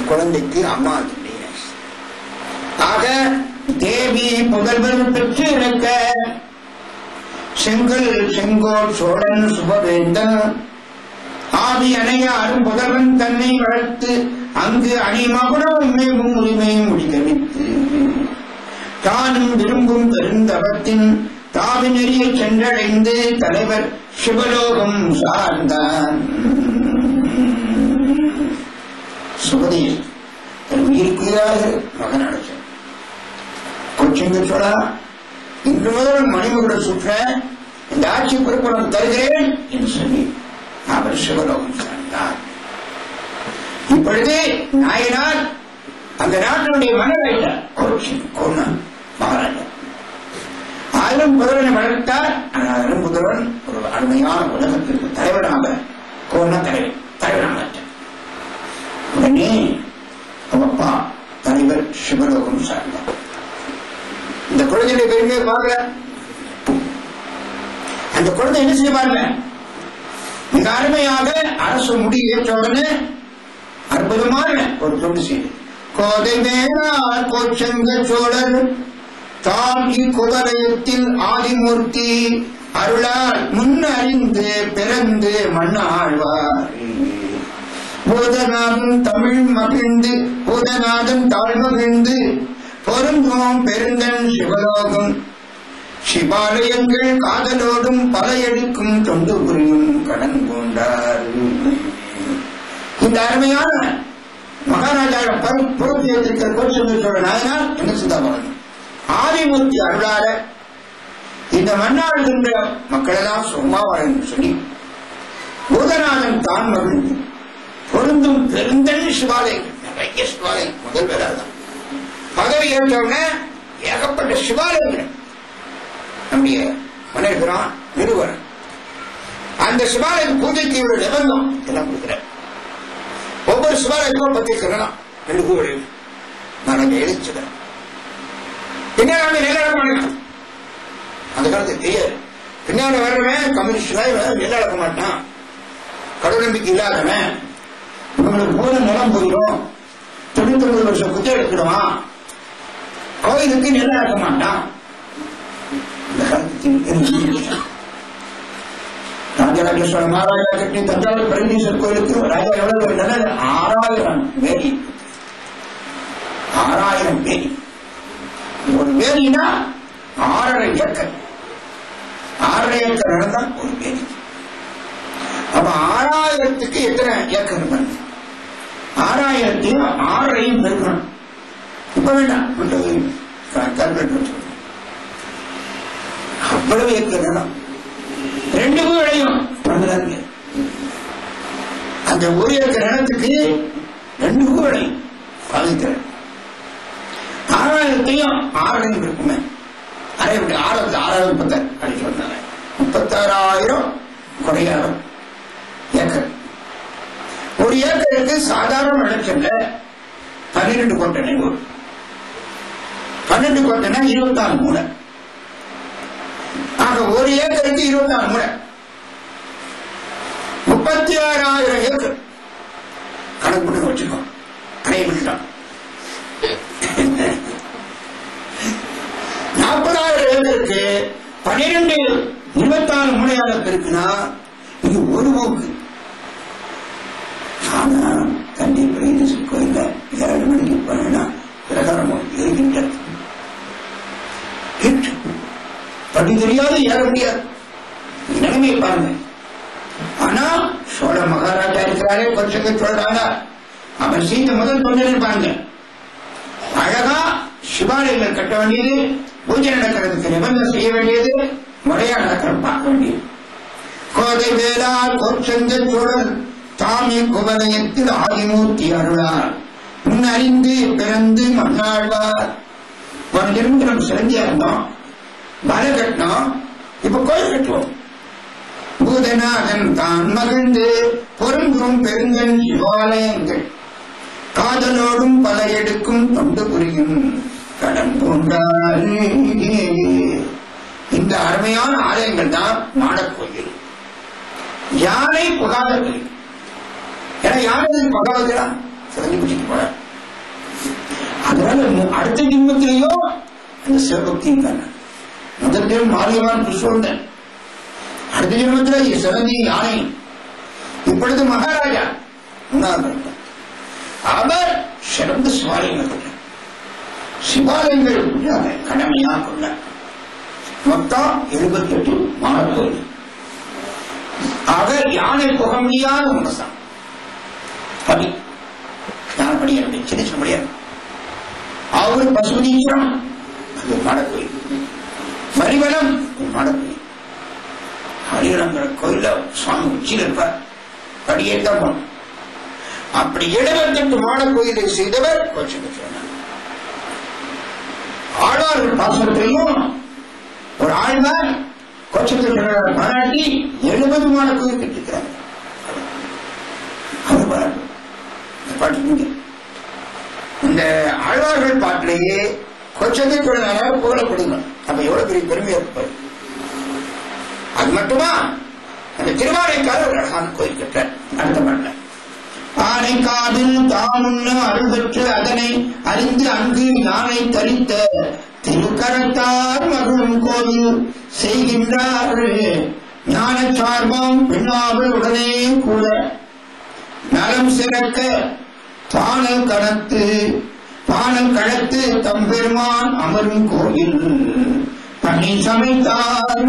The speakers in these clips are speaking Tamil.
குழந்தைக்கு அம்மா துணை ஆக தேவி புதல்வர் பெற்று இருக்க செங்கல் செங்கோல் சோழன் சுபவேந்தன் ஆதி அணைய அரும் புதல்வன் தன்னை வளர்த்து அங்கு அணிமகுடம் உண்மையும் உரிமையும் முடிதவித்து தானும் விரும்பும் பெருந்தவத்தின் தாவி நெறியை சென்றடைந்து தலைவர் சிவலோகம் சார்ந்தான் சுபதேஷ் தன் உயிருக்குயிராக மகன் அடைச்சான் கொச்சிங்க சொல்லா இன்று முதல் மணிமகுட சுற்ற இந்த ஆட்சி பொறுப்பு தருகிறேன் என்று சொல்லி அவர் சிவலோகம் சார்ந்தார் இப்பொழுது நாயனார் அந்த நாட்டினுடைய மன்னராயிட்டார் கொச்சி கோணம் மகாராஜா ஆயிரம் புதல்வனை வளர்த்தார் ஆனால் ஆயிரம் புதல்வன் ஒரு அருமையான உலகத்திற்கு தலைவராக கோண தலைவர் தலைவராக உடனே அவப்பா தலைவர் சிவலோகம் சார்ந்தார் இந்த குழந்தையுடைய பெருமையை பார்க்கல அந்த குழந்தை என்ன செய்ய பாருங்க மிக அருமையாக அரசு முடிவு ஏற்ற உடனே அற்புதமான ஒரு தொண்டு செய்து கோதை வேளார் கோச்சங்க சோழர் தாம் இக்குவலயத்தில் ஆதிமூர்த்தி அருளால் முன்னறிந்து பிறந்து மண்ணாழ்வார் பூதநாதன் தமிழ் மகிழ்ந்து பூதநாதன் தாழ் மகிழ்ந்து பொருந்தோம் பெருந்தன் சிவலோகம் சிவாலயங்கள் காதலோடும் பல எடுக்கும் தொண்டு புரியும் கடன் கொண்டார் இந்த அருமையான மகாராஜாவை பொறுப்பு ஏற்றிருக்கிற கோச்சந்திர சோழ நாயனார் என்ன சிந்தாபரம் ஆதிமூர்த்தி அருளார இந்த மண்ணாளுகின்ற மக்களெல்லாம் சும்மா வாழ்ந்து சொல்லி பூதநாதன் தான் மகிழ்ந்து பொருந்தும் பெருந்தன் சிவாலயம் நிறைய சிவாலயம் முதல் பேராதான் பதவி ஏற்றவுடனே ஏகப்பட்ட சிவாலயங்கள் நம்முடைய மனைவிரான் நிறுவனம் அந்த சிவாலய பூஜைக்கு ஒரு நிபந்தம் எல்லாம் கொடுக்கிறார் ஒவ்வொரு சிவாலயத்துக்கும் பத்தி சொல்லலாம் ரெண்டு கூடு நான் எழுச்சுக்கிறேன் பின்னாடி நிலம் பண்ணலாம் அந்த காலத்துக்கு தெரியாது பின்னாடி வர்றவன் கம்யூனிஸ்ட் நெல் அளக்க மாட்டான் கடவுள் நம்பிக்கை இல்லாதவன் இவங்களுக்கு பூரா நிலம் போயிடும் தொண்ணூத்தி ஒன்பது வருஷம் குத்தம் எடுத்துடுவான் கோயிலுக்கு நெல் அளக்க மாட்டான் இந்த காலத்துக்கு ராஜராஜ சோழ மகாராஜா கட்டி தஞ்சாவூர் பரமேஸ்வரர் கோயிலுக்கு ராஜா எவ்வளவு நிலம் ஆறாயிரம் வேலி ஆறாயிரம் வேலி ஒரு வேலினா ஆறரை ஏக்கர் ஆறரை ஏக்கர் நடந்தா ஒரு வேலி அப்ப ஆறாயிரத்துக்கு எத்தனை ஏக்கர் பண்ணுங்க ஆறாயிரத்தையும் ஆறையும் பெருக்கணும் இப்ப வேண்டாம் கால்குலேட்டர் அவ்வளவு ஏக்கர் நிலம் ரெண்டு வீடையும் பண்ணுறாங்க அந்த ஒரு ஏக்கர் நிலத்துக்கு ரெண்டு வீடை பாதிக்கிறேன் ஆறாயிரத்தையும் ஆறையும் இருக்குமே அரை விட்டு ஆறாயிரத்து ஆறாயிரம் முப்பத்தாறு அப்படி சொன்னாங்க முப்பத்தாறாயிரம் குறையாயிரம் ஏக்கர் ஒரு ஏக்கருக்கு சாதாரண விளைச்சல்ல பன்னிரெண்டு கொட்டனை வரும் பன்னெண்டு கொட்டனை இருபத்தாறு மூளை ஆக ஒரு ஏக்கருக்கு இருபத்தாறு மூளை முப்பத்தி ஆறாயிரம் ஏக்கர் கணக்கு பண்ணி வச்சுக்கோ அடைய விட்டுட்டான் நாற்பதாயிரம் ஏக்கருக்கு பன்னிரெண்டு இருபத்தாறு மூலையாளர் இருக்குன்னா இது ஒரு போக்கு ஆனா தண்ணி பிரேத கோயில ஏழு மணிக்கு போனா பிரகாரமும் இருக்கின்றது படி தெரியாது ஏற முடியாது நிலைமையை பாருங்க ஆனா சோழ மகாராஜா இருக்கிறாரே கொஞ்சங்க சொல்றாங்க அவர் சீத்த முதல் தொண்டர் பாருங்க அழகா சிவாலயங்கள் கட்ட வேண்டியது பூஜை நடக்கிறதுக்கு நிபந்தனை செய்ய வேண்டியது முறையா நடக்கிற பார்க்க வேண்டியது கோதை வேளாள் கோச்சந்த சோழன் தாமி குவலயத்தில் ஆதிமூர்த்தி அருளார் முன்னறிந்து பிறந்து மண்ணாழ்வார் இருந்து நம்ம சிறந்தியா இருந்தோம் மலை கட்டினோம் இப்ப கோயில் கட்டுவோம் பூதநாதன் தான் மகிழ்ந்து பொருந்தும் பெருங்கன் சிவாலயங்கள் காதலோடும் பல எடுக்கும் தொண்டு புரியும் கடன் போன்றார் இந்த அருமையான ஆலயங்கள் தான் மாடக்கோயில் யானை புகாத கோயில் ஏன்னா யானை புகாதா சிறந்து பூஜைக்கு போற அதனால மு- அடுத்த ஜென்மத்திலேயும் அந்த சிவபக்தி இருக்காங்க முதல் ஜென்மம் மாரியமான புருஷோந்தன் அடுத்த ஜென்மத்தில் சிறந்தி யானை இப்பொழுது மகாராஜா மூணாவது ஜென்மம். அவர் சிறந்த சிவாலயங்கள் கொண்டார் சிவாலயங்கள் கொண்டாங்க கடமையா கொண்ட மொத்தம் எழுபத்தி எட்டு மாணவர்கள் ஆக யானை புக முடியாத மனசான் படி யானை படி அப்படி சின்ன சின்ன முடியாது அவர் பசுபதீஸ்வரம் அது மாடக்கோயில் மரிவலம் மாடக்கோயில் ஹரிவலங்கிற கோயில சுவாமி உச்சியில் இருப்பார் படியே தான் போகணும் அப்படி எழுபத்தெட்டு மாட கோயிலை செய்தவர் கோச்சங்கர் ஆழ்வார்கள் பாசனத்திலையும் ஒரு ஆழ்வார் கோச்சங்கர் பாராட்டி எழுபது மாட கோயில் கட்டிருக்கிறார் அவர் பாராட்டு இந்த பாட்டு இங்க. இந்த ஆழ்வார்கள் பாட்டிலேயே கொச்சங்கர் புகழப்படுங்க அப்ப எவ்வளவு பெரிய பெருமையா இருப்பார் அது மட்டுமா அந்த திருவானைக்கால ஒரு அழகான கோயில் கட்டார் அடுத்த பாட்டுல ஆனைக்காதில் தாமுள்ள அருள் பெற்று அதனை அறிந்து அங்கு யானை தரித்த திருக்கரத்தார் மகளும் கோயில் செய்கின்றார் ஞான சார்பம் பெண்ணாமல் உடனே கூட நலம் சிறக்க பானல் கணத்து பானல் கழத்து தம்பெருமான் அமரும் கோயில் பணி சமைத்தார்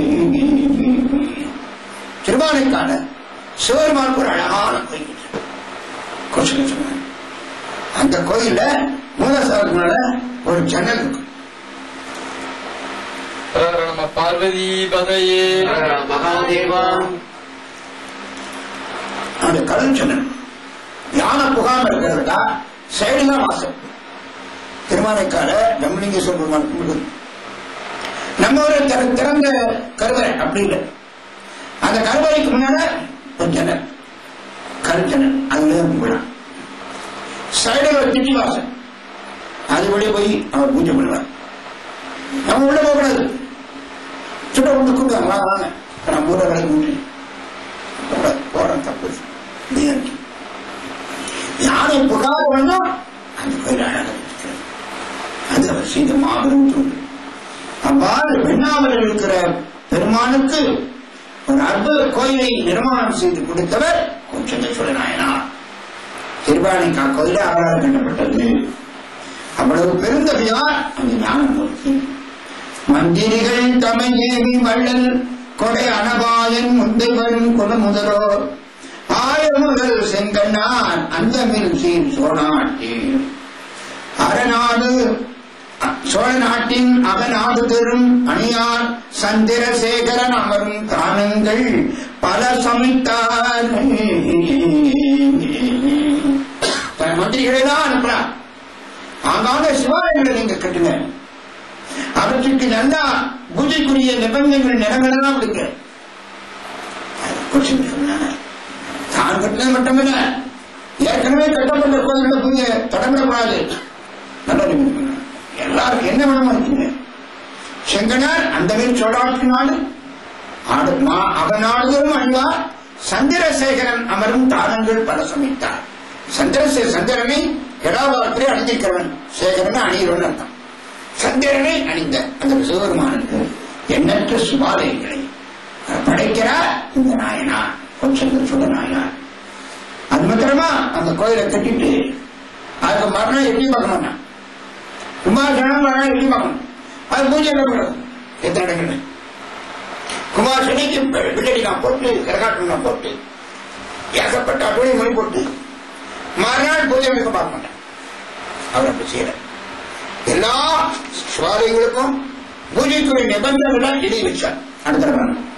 திருவானைக்கான சிவபெருமானுக்கு ஒரு அழகான கோயில் கொசுக்கு சொன்னாங்க அந்த கோயில்ல மூலசாரத்தினால ஒரு ஜன்னல் இருக்கு நம பார்வதி பதையே மகாதேவா அந்த கடல் ஜன்னல் யானை புகாம இருக்கிறதுக்கா சைடு தான் வாசல் திருமானைக்கால பிரம்மலிங்கேஸ்வர பெருமான் கும்பிடுது நம்ம ஒரு திற- திறந்த கருவறை அப்படி இல்லை அந்த கருவறைக்கு முன்னால ஒரு ஜன்னல் கல் ஜன்னல் அதுல கும்பிடலாம் சைடில் ஒரு திட்டி வாசல் அது வழியே போய் அவர் பூஜை பண்ணுவார் நம்ம உள்ள போகக்கூடாது சுட கொண்டு கூப்பிடுவாங்க வாங்க வாங்க நம்ம ஊரை வேலை கும்பிட்டு போறோம் தப்பு நீ இருக்கு. யானை புகார் வேணும் அந்த கோயில் அழகாக இருக்கிறது அது அவர் செய்த மாபெரும் தொண்டு அவ்வாறு வெண்ணாமலில் இருக்கிற பெருமானுக்கு ஒரு அற்புத கோயிலை நிர்மாணம் செய்து கொடுத்தவர் கொஞ்சம் சொல்ல நாயனார் திருவாணிக்கா கோயில அவரால் கட்டப்பட்டது அவ்வளவு பெருந்தகையார் அந்த ஞானமூர்த்தி மந்திரிகள் தமையேவி வள்ளல் கொடை அனபாயன் முந்தைவன் குல முதலோர் ஆயமுதல் செங்கண்ணான் அந்தமில் சீர் சோழநாட்டி அரணாடு அ- சோழ நாட்டின் அகநாடு பெறும் அணியார் சந்திரசேகரன் அமரும் தானங்கள் பல சமைத்தார் தன் மந்திரிகளை தான் அனுப்புறார் ஆங்காங்க சிவாலயங்களை நீங்க கட்டுங்க அவற்றுக்கு நல்லா பூஜைக்குரிய நிபந்தனைகள் நிறங்களெல்லாம் கொடுங்க கொஸ்டின் சொன்னாங்க தான் கட்டினது மட்டுமில்ல ஏற்கனவே கட்டப்பட்ட கோயில்களை பூஜை தொடங்கக்கூடாது நல்ல நிபந்தனை. எல்லாரும் என்ன வேணுமோ இருக்கீங்க செங்கனார் அந்த மேல் சோழாட்சி நாடு ஆடு மா- அவனாடுதலும் அணிவார் சந்திரசேகரன் அமரும் தானங்கள் பல சமைத்தார் சந்திரசே சந்திரனை எடாவாரத்திலே அணிந்திருக்கிறவன் சேகரன் அணிகிறவன் அர்த்தம் சந்திரனை அணிந்த அந்த சிவபெருமானுக்கு எண்ணற்ற சுபாலயங்களை படைக்கிறார் இந்த நாயனார் கொஞ்சம் சொல்ல நாயனார் அது மாத்திரமா அந்த கோயிலை கட்டிட்டு அதுக்கு மறுநாள் எப்படி பார்க்கணும் குமாரசனம் மறுநாள் எப்படி பார்க்கணும் அது பூஜை பண்ணக்கூடாது எத்தனை இடங்கள் குமாரசனிக்கு பிள்ளடிக்கான் போட்டு கரகாட்டம் போட்டு ஏகப்பட்ட அட்டுவணி மொழி போட்டு மறுநாள் பூஜை வைக்க பார்க்க மாட்டேன் அவர் அப்படி செய்யல எல்லா சிவாலயங்களுக்கும் பூஜைக்குரிய நிபந்தனைகள் எழுதி வச்சார் அடுத்த